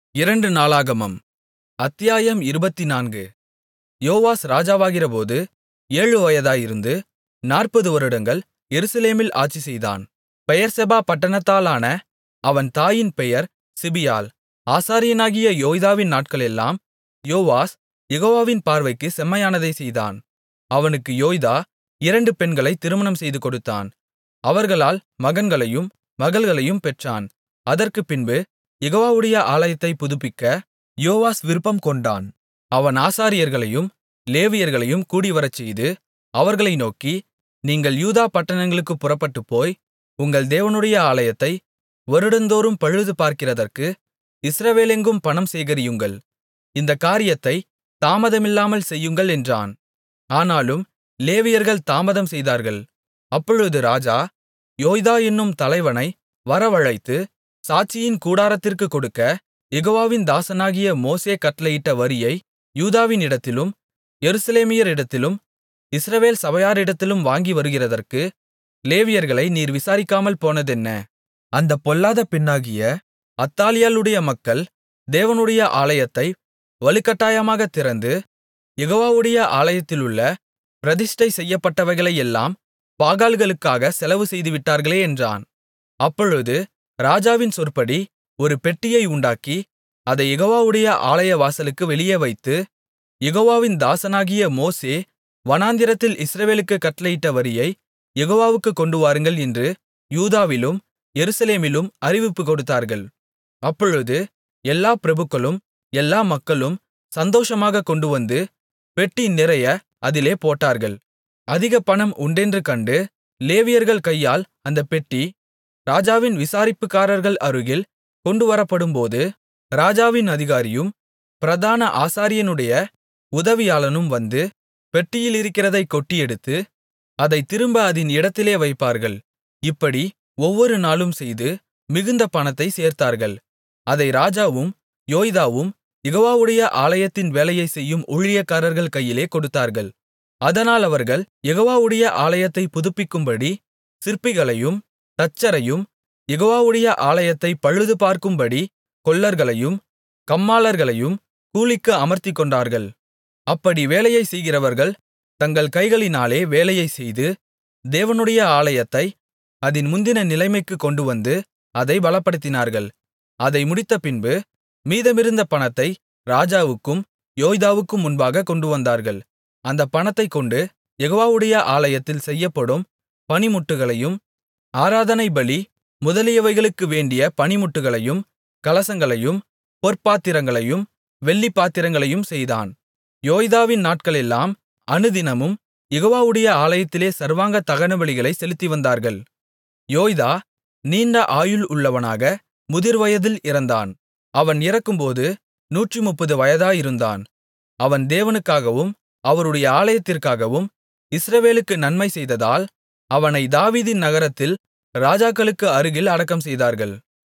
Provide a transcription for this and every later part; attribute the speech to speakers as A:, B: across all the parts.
A: இரண்டு நாளாகமம் அத்தியாயம் இருபத்துநான்கு யோவாஸ் ராஜாவாகிறபோது ஏழு வயதாயிருந்து நாற்பது வருடங்கள் எருசலேமில் ஆட்சிசெய்தான் பெயெர்செபா பட்டணத்தாளான அவன் தாயின் பெயர் சிபியாள் ஆசாரியனாகிய யோய்தாவின் நாட்களெல்லாம் யோவாஸ் யெகோவாவின் பார்வைக்குச் செம்மையானதைச் செய்தான் அவனுக்கு யோய்தா இரண்டு பெண்களைத் திருமணம் செய்துகொடுத்தான் அவர்களால் மகன்களையும் மகள்களையும் பெற்றான் அதற்குப்பின்பு யெகோவாவுடைய ஆலயத்தைப் புதுப்பிக்க யோவாஸ் விருப்பம்கொண்டான் அவன் ஆசாரியர்களையும் லேவியர்களையும் கூடிவரச்செய்து அவர்களை நோக்கி நீங்கள் யூதா பட்டணங்களுக்குப் புறப்பட்டுப்போய் உங்கள் தேவனுடைய ஆலயத்தை வருடந்தோறும் பழுதுபார்க்கிறதற்கு இஸ்ரவேலெங்கும் பணம் சேகரியுங்கள் இந்தக் காரியத்தைத் தாமதமில்லாமல் செய்யுங்கள் என்றான் ஆனாலும் லேவியர்கள் தாமதம் செய்தார்கள் அப்பொழுது ராஜா யோய்தா என்னும் தலைவனை வரவழைத்து சாட்சியின் கூடாரத்திற்குக் கொடுக்க யெகோவாவின் தாசனாகிய மோசே கட்டளையிட்ட வரியை யூதாவினிடத்திலும் எருசலேமியரிடத்திலும் இஸ்ரவேல் சபையாரிடத்திலும் வாங்கி வருகிறதற்கு லேவியர்களை நீர் விசாரிக்காமல் போனதென்ன அந்தப் பொல்லாத பெண்ணாகிய அத்தாலியாளுடைய மக்கள் தேவனுடைய ஆலயத்தை வலுக்கட்டாயமாகத் திறந்து யெகோவாவுடைய ஆலயத்திலுள்ள பிரதிஷ்டை செய்யப்பட்டவைகளையெல்லாம் பாகால்களுக்காக செலவு செய்துவிட்டார்களே என்றான் அப்பொழுது ராஜாவின் சொற்படி ஒரு பெட்டியை உண்டாக்கி அதை யெகோவாவுடைய ஆலய வாசலுக்கு வெளியே வைத்து யெகோவாவின் தாசனாகிய மோசே வனாந்திரத்தில் இஸ்ரவேலுக்குக் கட்டளையிட்ட வரியை யெகோவாவுக்குக் கொண்டுவாருங்கள் என்று யூதாவிலும் எருசலேமிலும் அறிவிப்பு கொடுத்தார்கள் அப்பொழுது எல்லா பிரபுக்களும் எல்லா மக்களும் சந்தோஷமாகக் கொண்டுவந்து பெட்டி நிறைய அதிலே போட்டார்கள் அதிக பணம் உண்டென்று கண்டு லேவியர்கள் கையால் அந்தப் பெட்டி ராஜாவின் விசாரிப்புக்காரர்கள் அருகில் கொண்டுவரப்படும்போது ராஜாவின் அதிகாரியும் பிரதான ஆசாரியனுடைய உதவியாளனும் வந்து பெட்டியிலிருக்கிறதைக் கொட்டியெடுத்து அதைத் திரும்ப அதின் இடத்திலே வைப்பார்கள் இப்படி ஒவ்வொரு நாளும் செய்து மிகுந்த பணத்தைச் சேர்த்தார்கள் அதை ராஜாவும் யோய்தாவும் யெகோவாவுடைய ஆலயத்தின் வேலையைச் செய்யும் ஊழியக்காரர்கள் கையிலே கொடுத்தார்கள் அதனால் அவர்கள் யெகோவாவுடைய ஆலயத்தைப் புதுப்பிக்கும்படி சிற்பிகளையும் தச்சரையும் யெகோவாவுடைய ஆலயத்தைப் பழுதுபார்க்கும்படி கொல்லர்களையும் கம்மாளர்களையும் கூலிக்கு அமர்த்திக்கொண்டார்கள் அப்படி வேலையைச் செய்கிறவர்கள் தங்கள் கைகளினாலே வேலையைச் செய்து தேவனுடைய ஆலயத்தை அதின் முந்தின நிலைமைக்குக் கொண்டுவந்து அதை பலப்படுத்தினார்கள் அதை முடித்தபின்பு மீதமிருந்த பணத்தை ராஜாவுக்கும் யோய்தாவுக்கும் முன்பாக கொண்டுவந்தார்கள் அந்தப் பணத்தைக் கொண்டு யெகோவாவுடைய ஆலயத்தில் செய்யப்படும் பணிமுட்டுகளையும் ஆராதனை பலி முதலியவைகளுக்கு வேண்டிய பணிமுட்டுகளையும் கலசங்களையும் பொற்பாத்திரங்களையும் வெள்ளிப்பாத்திரங்களையும் செய்தான் யோய்தாவின் நாட்களெல்லாம் அனுதினமும் யெகோவாவுடைய ஆலயத்திலே சர்வாங்க தகனபலிகளைச் செலுத்திவந்தார்கள் யோய்தா நீண்ட ஆயுள் உள்ளவனாக முதிர்வயதில் இறந்தான் அவன் இறக்கும்போது நூற்றுமுப்பது வயதாயிருந்தான் அவன் தேவனுக்காகவும் அவருடைய ஆலயத்திற்காகவும் இஸ்ரவேலுக்கு நன்மை செய்ததால் அவனை தாவீதின் நகரத்தில் ராஜாக்களுக்கு அருகில் அடக்கம் செய்தார்கள்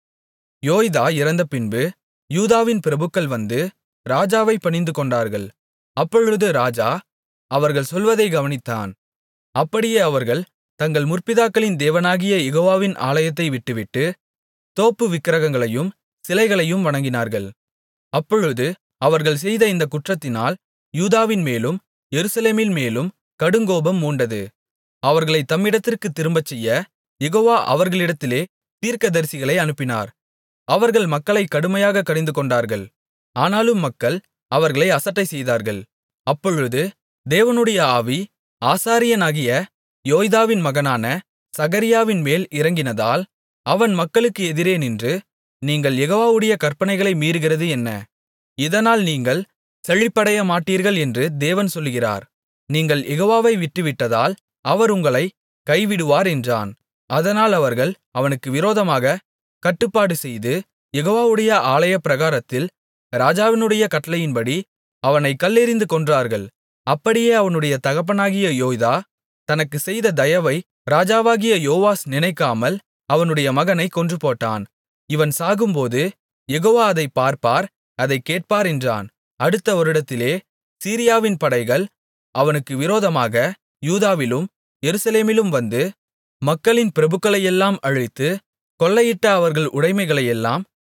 A: யோய்தா இறந்தபின்பு யூதாவின் பிரபுக்கள் வந்து ராஜாவை பணிந்துகொண்டார்கள் அப்பொழுது ராஜா அவர்கள் சொல்வதை கவனித்தான் அப்படியே அவர்கள் தங்கள் முற்பிதாக்களின் தேவனாகிய யெகோவாவின் ஆலயத்தை விட்டுவிட்டு தோப்பு விக்கிரகங்களையும் சிலைகளையும் வணங்கினார்கள் அப்பொழுது அவர்கள் செய்த இந்த குற்றத்தினால் யூதாவின் மேலும் எருசலேமின் மேலும் கடுங்கோபம் மூண்டது அவர்களை தம்மிடத்திற்குத் திரும்பச்செய்ய யெகோவா அவர்களிடத்திலே தீர்க்கதரிசிகளை அனுப்பினார் அவர்கள் மக்களைக் கடுமையாகக் கடிந்துகொண்டார்கள் ஆனாலும் மக்கள் அவர்களை அசட்டை செய்தார்கள் அப்பொழுது தேவனுடைய ஆவி ஆசாரியனாகிய யோய்தாவின் மகனான சகரியாவின் மேல் இறங்கினதால் அவன் மக்களுக்கு எதிரே நின்று நீங்கள் யெகோவாவுடைய கற்பனைகளை மீறுகிறது என்ன இதனால் நீங்கள் செழிப்படைய மாட்டீர்கள் என்று தேவன் சொல்லுகிறார் நீங்கள் யெகோவாவை விட்டுவிட்டதால் அவர் உங்களை கைவிடுவார் என்றான் அதனால் அவர்கள் அவனுக்கு விரோதமாக கட்டுப்பாடு செய்து யெகோவாவுடைய ஆலய பிரகாரத்தில் ராஜாவினுடைய கட்டளையின்படி அவனை கல்லெறிந்து கொன்றார்கள் அப்படியே அவனுடைய தகப்பனாகிய யோய்தா தனக்கு செய்த தயவை ராஜாவாகிய யோவாஸ் நினைக்காமல் அவனுடைய மகனை கொன்றுபோட்டான் இவன் சாகும்போது யெகோவா அதைப் பார்ப்பார் அதைக் கேட்பார் என்றான் அடுத்த வருடத்திலே சீரியாவின் படைகள் அவனுக்கு விரோதமாக யூதாவிலும் எருசலேமிலும் வந்து மக்களின் பிரபுக்களையெல்லாம் அழித்து கொள்ளையிட்ட அவர்கள் உடைமைகளையெல்லாம்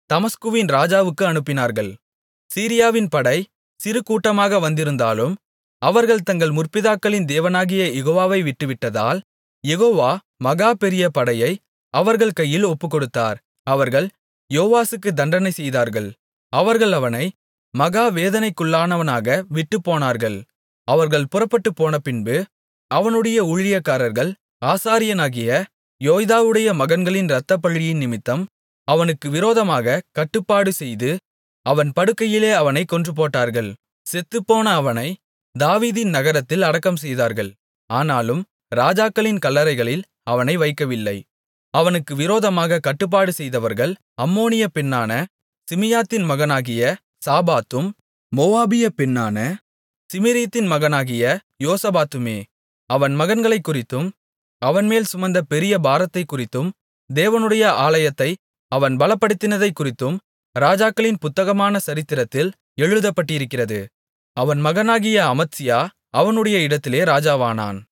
A: தமஸ்குவின் ராஜாவுக்கு அனுப்பினார்கள் சீரியாவின் படை சிறு கூட்டமாக வந்திருந்தாலும் அவர்கள் தங்கள் முற்பிதாக்களின் தேவனாகிய யெகோவாவை விட்டுவிட்டதால் யெகோவா மகா பெரிய படையை அவர்கள் கையில் ஒப்புக்கொடுத்தார் அவர்கள் யோவாசுக்கு தண்டனை செய்தார்கள் அவர்கள் அவனை மகா வேதனைக்குள்ளானவனாக விட்டுப்போனார்கள் அவர்கள் புறப்பட்டுப் போனபின்பு அவனுடைய ஊழியக்காரர்கள் ஆசாரியனாகிய யோய்தாவுடைய மகன்களின் இரத்தப்பழியின் நிமித்தம் அவனுக்கு விரோதமாக கட்டுப்பாடு செய்து அவன் படுக்கையிலே அவனைக் கொன்றுபோட்டார்கள் செத்துப்போன அவனை தாவீதின் நகரத்தில் அடக்கம் செய்தார்கள் ஆனாலும் ராஜாக்களின் கல்லறைகளில் அவனை வைக்கவில்லை அவனுக்கு விரோதமாக கட்டுப்பாடு செய்தவர்கள் அம்மோனிய பெண்ணான சிமியாத்தின் மகனாகிய சாபாத்தும் மோவாபிய பெண்ணான சிமிரீத்தின் மகனாகிய யோசபாத்துமே அவன் மகன்களைக் குறித்தும் அவன்மேல் சுமந்த பெரிய பாரத்தைக் குறித்தும் தேவனுடைய ஆலயத்தை அவன் பலப்படுத்தினதைக் குறித்தும் ராஜாக்களின் புத்தகமான சரித்திரத்தில் எழுதப்பட்டிருக்கிறது அவன் மகனாகிய அமத்சியா அவனுடைய இடத்திலே ராஜாவானான்